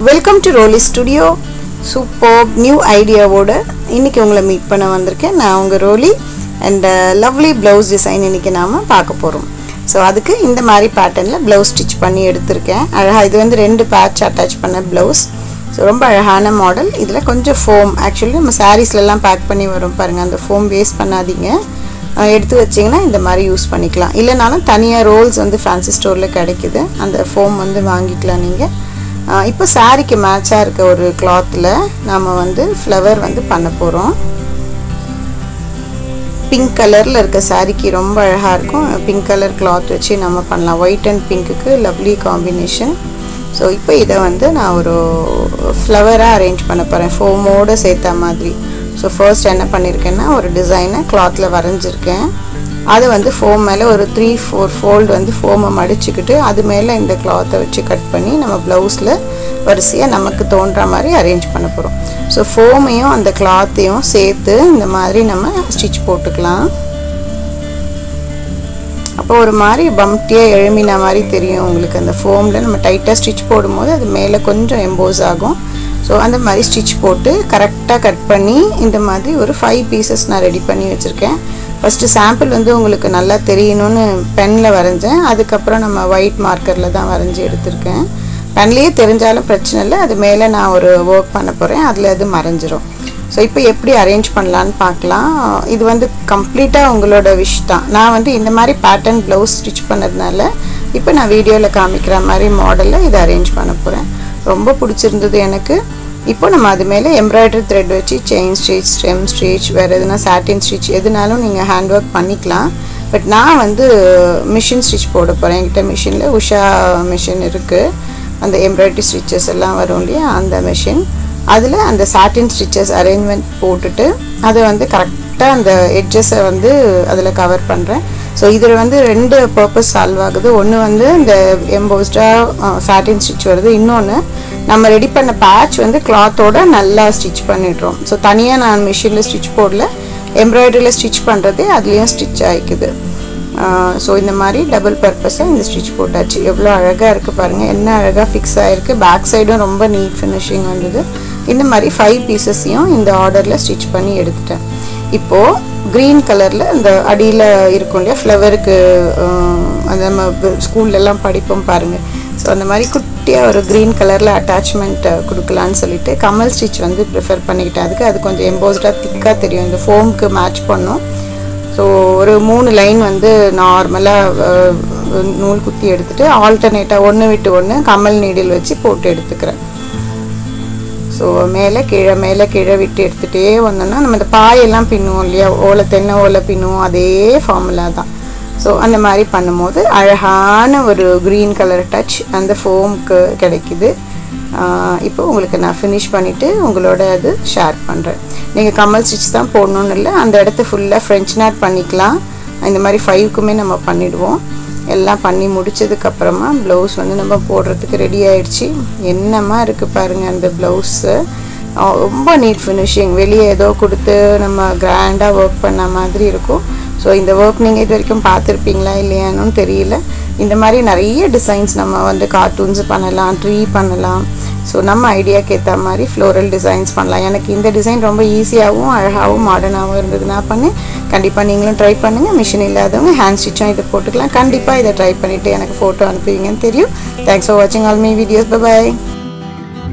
welcome to Roli studio super new ஐடியாவோட இன்னைக்கு உங்களை மீட் பண்ண வந்திருக்கேன் நான் உங்கள் Roli and lovely blouse design இன்னைக்கு நாம் பார்க்க போகிறோம் ஸோ அதுக்கு இந்த மாதிரி பேட்டர்னில் ப்ளவுஸ் ஸ்டிச் பண்ணி எடுத்திருக்கேன் அழகாக இது வந்து ரெண்டு பேட்ச் அட்டாச் பண்ண ப்ளவுஸ் ஸோ ரொம்ப அழகான மாடல் இதில் கொஞ்சம் ஃபோம் ஆக்சுவலி நம்ம சாரீஸ்லலாம் பேக் பண்ணி வரும் பாருங்கள் அந்த ஃபோம் வேஸ்ட் பண்ணாதீங்க அஹ் எடுத்து வச்சிங்கன்னா இந்த மாதிரி யூஸ் பண்ணிக்கலாம் இல்லைனாலும் தனியாக ரோல்ஸ் வந்து ஃபேன்சி ஸ்டோரில் கிடைக்குது அந்த ஃபோம் வந்து வாங்கிக்கலாம் நீங்கள் இப்போ சாரீக்கு மேட்சாக இருக்க ஒரு கிளாத்தில் நாம் வந்து ஃப்ளவர் வந்து பண்ண போகிறோம் பிங்க் கலரில் இருக்க சாரீக்கு ரொம்ப அழகாக இருக்கும் பிங்க் கலர் கிளாத் வச்சு நம்ம பண்ணலாம் ஒயிட் அண்ட் பிங்க்குக்கு லவ்லி காம்பினேஷன் ஸோ இப்போ இதை வந்து நான் ஒரு ஃப்ளவராக அரேஞ்ச் பண்ண போகிறேன் ஃபோமோடு சேர்த்த மாதிரி ஸோ ஃபர்ஸ்ட் என்ன பண்ணியிருக்கேன்னா ஒரு டிசைனை கிளாத்தில் வரைஞ்சிருக்கேன் அது வந்து ஃபோம் மேலே ஒரு த்ரீ ஃபோர் ஃபோல்டு வந்து ஃபோமை மடிச்சுக்கிட்டு அது மேலே இந்த கிளாத்தை வச்சு கட் பண்ணி நம்ம ப்ளவுஸில் வரிசையாக நமக்கு தோன்ற மாதிரி அரேஞ்ச் பண்ண போகிறோம் ஸோ ஃபோமையும் அந்த கிளாத்தையும் சேர்த்து இந்த மாதிரி நம்ம ஸ்டிச் போட்டுக்கலாம் அப்போ ஒரு மாதிரி பம்ப்டியாக எழுமின மாதிரி தெரியும் உங்களுக்கு அந்த ஃபோமில் நம்ம டைட்டாக ஸ்டிச் போடும்போது அது மேலே கொஞ்சம் எம்போஸ் ஆகும் ஸோ அந்த மாதிரி ஸ்டிச் போட்டு கரெக்டாக கட் பண்ணி இந்த மாதிரி ஒரு ஃபைவ் பீசஸ் நான் ரெடி பண்ணி வச்சுருக்கேன் ஃபஸ்ட்டு சாம்பிள் வந்து உங்களுக்கு நல்லா தெரியணும்னு பெனில் வரைஞ்சேன் அதுக்கப்புறம் நம்ம ஒயிட் மார்க்கரில் தான் வரைஞ்சி எடுத்திருக்கேன் பென்லேயே தெரிஞ்சாலும் பிரச்சனை இல்லை அது மேலே நான் ஒரு ஒர்க் பண்ண போகிறேன் அதில் அது மறைஞ்சிரும் ஸோ இப்போ எப்படி அரேஞ்ச் பண்ணலான்னு பார்க்கலாம் இது வந்து கம்ப்ளீட்டாக உங்களோட விஷ் தான் நான் வந்து இந்த மாதிரி பேட்டர்ன் ப்ளவுஸ் ஸ்டிச் பண்ணதுனால இப்போ நான் வீடியோவில் காமிக்கிற மாதிரி மாடலில் இதை அரேஞ்ச் பண்ண போகிறேன் ரொம்ப பிடிச்சிருந்தது எனக்கு இப்போ நம்ம அது மேலே எம்ப்ராய்டரி த்ரெட் வச்சு செயின் ஸ்டிச் ஸ்டெம் ஸ்டிச் வேறு எதுனா சாட்டின் ஸ்டிச் எதுனாலும் நீங்கள் ஹேண்ட் ஒர்க் பண்ணிக்கலாம் பட் நான் வந்து மிஷின் ஸ்டிச் போட போகிறேன் என்கிட்ட மிஷினில் உஷா மிஷின் இருக்குது அந்த எம்ப்ராய்டரி ஸ்டிச்சஸ் எல்லாம் வரும் இல்லையா அந்த மிஷின் அதில் அந்த சாட்டின் ஸ்டிச்சஸ் அரேஞ்ச்மெண்ட் போட்டுட்டு அதை வந்து கரெக்டாக அந்த எட்ஜஸை வந்து அதில் கவர் பண்ணுறேன் ஸோ இதில் வந்து ரெண்டு பர்பஸ் சால்வ் ஆகுது ஒன்று வந்து இந்த எம்போஸ்டாக சாட்டின் ஸ்டிச் வருது இன்னொன்று நம்ம ரெடி பண்ண பேட்ச் வந்து கிளாத்தோட நல்லா ஸ்டிச் பண்ணிடுறோம் ஸோ தனியாக நான் மிஷினில் ஸ்டிச் போடல எம்ப்ராய்டரியில் ஸ்டிச் பண்ணுறது அதுலேயும் ஸ்டிச் ஆகிக்குது ஸோ இந்த மாதிரி டபுள் பர்பஸாக இந்த ஸ்டிச் போட்டாச்சு எவ்வளோ அழகாக இருக்குது பாருங்கள் என்ன அழகாக ஃபிக்ஸ் ஆகிருக்கு பேக் சைடும் ரொம்ப நீட் ஃபினிஷிங் வந்தது இந்த மாதிரி ஃபைவ் பீசஸையும் இந்த ஆர்டரில் ஸ்டிச் பண்ணி எடுத்துட்டேன் இப்போது க்ரீன் கலரில் இந்த அடியில் இருக்கும் இல்லையா ஃப்ளவருக்கு அந்த நம்ம ஸ்கூல்லலாம் படிப்போம் பாருங்கள் ஸோ அந்த மாதிரி குட்டியாக ஒரு க்ரீன் கலரில் அட்டாச்மெண்ட் கொடுக்கலான்னு சொல்லிட்டு கமல் ஸ்டிச் வந்து ப்ரிஃபர் பண்ணிக்கிட்டேன் அதுக்கு அது கொஞ்சம் எம்போஸ்டாக திக்காக தெரியும் இந்த ஃபோமுக்கு மேட்ச் பண்ணும் ஸோ ஒரு மூணு லைன் வந்து நார்மலாக நூல் குத்தி எடுத்துகிட்டு ஆல்டர்னேட்டாக ஒன்று விட்டு ஒன்று கமல் நீடில் வச்சு போட்டு எடுத்துக்கிறேன் ஸோ மேலே கீழே மேலே கீழே விட்டு எடுத்துகிட்டே வந்தோம்னா நம்ம இந்த பாயெல்லாம் பின்னுவோம் இல்லையா ஓலை தென்னை ஓலை பின்னுவோம் அதே ஃபார்முலா தான் ஸோ அந்த மாதிரி பண்ணும்போது அழகான ஒரு க்ரீன் கலர் டச் அந்த ஃபோமுக்கு கிடைக்குது இப்போ உங்களுக்கு நான் ஃபினிஷ் பண்ணிவிட்டு உங்களோட அது ஷேர் பண்ணுறேன் நீங்கள் கமல் ஸ்டிச் தான் போடணுன்னு இல்லை அந்த இடத்த ஃபுல்லாக ஃப்ரெஞ்ச் நாட் பண்ணிக்கலாம் இந்த மாதிரி ஃபைவ்க்குமே நம்ம பண்ணிவிடுவோம் எல்லாம் பண்ணி முடிச்சதுக்கப்புறமா ப்ளவுஸ் வந்து நம்ம போடுறதுக்கு ரெடி ஆயிடுச்சு என்னமா இருக்குது பாருங்கள் அந்த ப்ளவுஸு ரொம்ப நீட் ஃபினிஷிங் வெளியே ஏதோ கொடுத்து நம்ம கிராண்டாக ஒர்க் பண்ண மாதிரி இருக்கும் ஸோ இந்த ஒர்க் நீங்கள் இது வரைக்கும் பார்த்துருப்பீங்களா இல்லையான்னு தெரியல இந்த மாதிரி நிறைய டிசைன்ஸ் நம்ம வந்து கார்ட்டூன்ஸ் பண்ணலாம் ட்ரீ பண்ணலாம் ஸோ நம்ம ஐடியாக்கு ஏற்ற மாதிரி ஃப்ளோரல் டிசைன்ஸ் பண்ணலாம் எனக்கு இந்த டிசைன் ரொம்ப ஈஸியாகவும் அழகாகவும் மாடர்னாகவும் இருந்தது நான் பண்ணேன் கண்டிப்பாக நீங்களும் ட்ரை பண்ணுங்கள் மிஷின் இல்லாதவங்க ஹேண்ட் ஸ்டிச்சும் இது போட்டுக்கலாம் கண்டிப்பாக இதை ட்ரை பண்ணிவிட்டு எனக்கு ஃபோட்டோ அனுப்புவீங்கன்னு தெரியும் தேங்க்ஸ் ஃபார் வாட்சிங் ஆல் மீ வீடியோஸ் பாய்